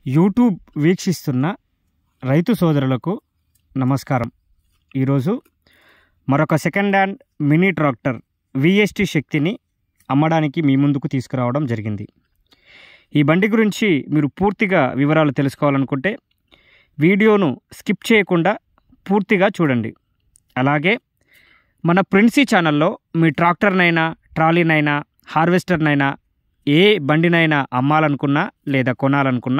YouTube వీక్షిస్తున్న రైతు సోదరులకు నమస్కారం ఈరోజు మరొక second hand mini tractor VST శక్తిని అమ్మడానికి మీ ముందుకు తీసుకురావడం జరిగింది ఈ బండి గురించి మీరు పూర్తిగా వివరాలు తెలుసుకోవాలనుకుంటే వీడియోను స్కిప్ చేయకుండా పూర్తిగా చూడండి అలాగే మన ప్రిన్సీ ఛానల్లో మీ ట్రాక్టర్నైనా ట్రాలీనైనా హార్వెస్టర్నైనా ఏ బండినైనా అమ్మాలనుకున్నా లేదా కొనాలనుకున్నా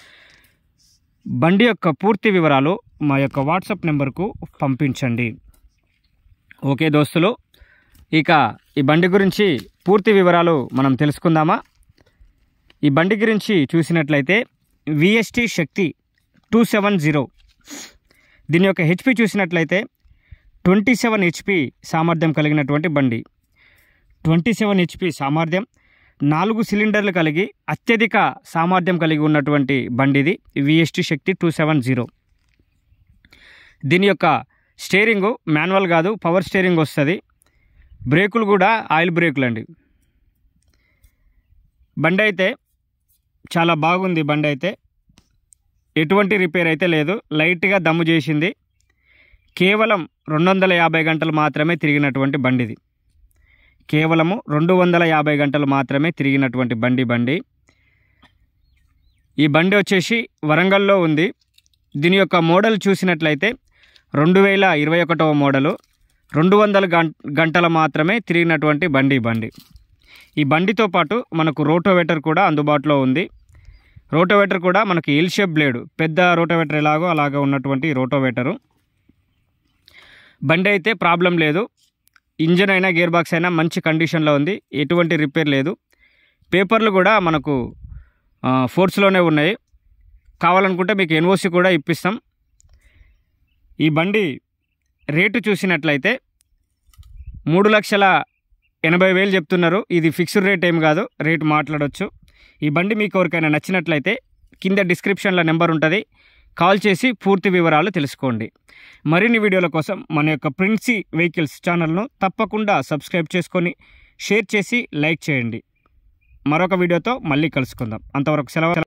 బండి యొక్క పూర్తి వివరాలు మా యొక్క వాట్సాప్ నెంబర్కు పంపించండి ఓకే దోస్తులు ఇక ఈ బండి గురించి పూర్తి వివరాలు మనం తెలుసుకుందామా ఈ బండి గురించి చూసినట్లయితే VST Shakti two seven zero దీని యొక్క హెచ్పి చూసినట్లయితే ట్వంటీ సెవెన్ హెచ్పి సామర్థ్యం కలిగినటువంటి బండి ట్వంటీ సెవెన్ హెచ్పి సామర్థ్యం నాలుగు సిలిండర్లు కలిగి అత్యధిక సామర్థ్యం కలిగి ఉన్నటువంటి బండి ఇది VST Shakti two seven zero దీని యొక్క స్టీరింగు మాన్యువల్ కాదు పవర్ స్టీరింగ్ వస్తుంది బ్రేకులు కూడా ఆయిల్ బ్రేకులు అండి బండి అయితే చాలా బాగుంది బండి అయితే ఎటువంటి రిపేర్ అయితే లేదు లైట్గా దమ్ము చేసింది కేవలం రెండు వందల యాభై గంటలు మాత్రమే తిరిగినటువంటి బండిది కేవలము రెండు వందల యాభై గంటలు మాత్రమే తిరిగినటువంటి బండి బండి ఈ బండి వచ్చేసి వరంగల్లో ఉంది దీని యొక్క మోడల్ చూసినట్లయితే రెండు వేల ఇరవై ఒకటవ మోడలు రెండు వందల గంటల మాత్రమే తిరిగినటువంటి బండి బండి ఈ బండితో పాటు మనకు రోటోవేటర్ కూడా అందుబాటులో ఉంది రోటోవేటర్ కూడా మనకి ఎల్ షేప్ బ్లేడ్ పెద్ద రోటోవేటర్ ఎలాగో అలాగా ఉన్నటువంటి రోటోవేటరు బండి అయితే ప్రాబ్లం లేదు ఇంజన్ అయినా గేర్ బాక్స్ అయినా మంచి కండిషన్లో ఉంది ఎటువంటి రిపేర్ లేదు పేపర్లు కూడా మనకు ఫోర్స్లోనే ఉన్నాయి కావాలనుకుంటే మీకు ఎన్ఓసి కూడా ఇప్పిస్తాం ఈ బండి రేటు చూసినట్లయితే మూడు లక్షల ఎనభై వేలు చెప్తున్నారు ఇది ఫిక్స్డ్ రేట్ ఏం కాదు రేటు మాట్లాడవచ్చు ఈ బండి మీకు ఎవరికైనా నచ్చినట్లయితే కింద డిస్క్రిప్షన్లో నెంబర్ ఉంటుంది కాల్ చేసి పూర్తి వివరాలు తెలుసుకోండి మరిన్ని వీడియోల కోసం మన యొక్క ప్రిన్సీ వెహికల్స్ ఛానల్ను తప్పకుండా సబ్స్క్రైబ్ చేసుకొని షేర్ చేసి లైక్ చేయండి మరొక వీడియోతో మళ్ళీ కలుసుకుందాం అంతవరకు సెలవు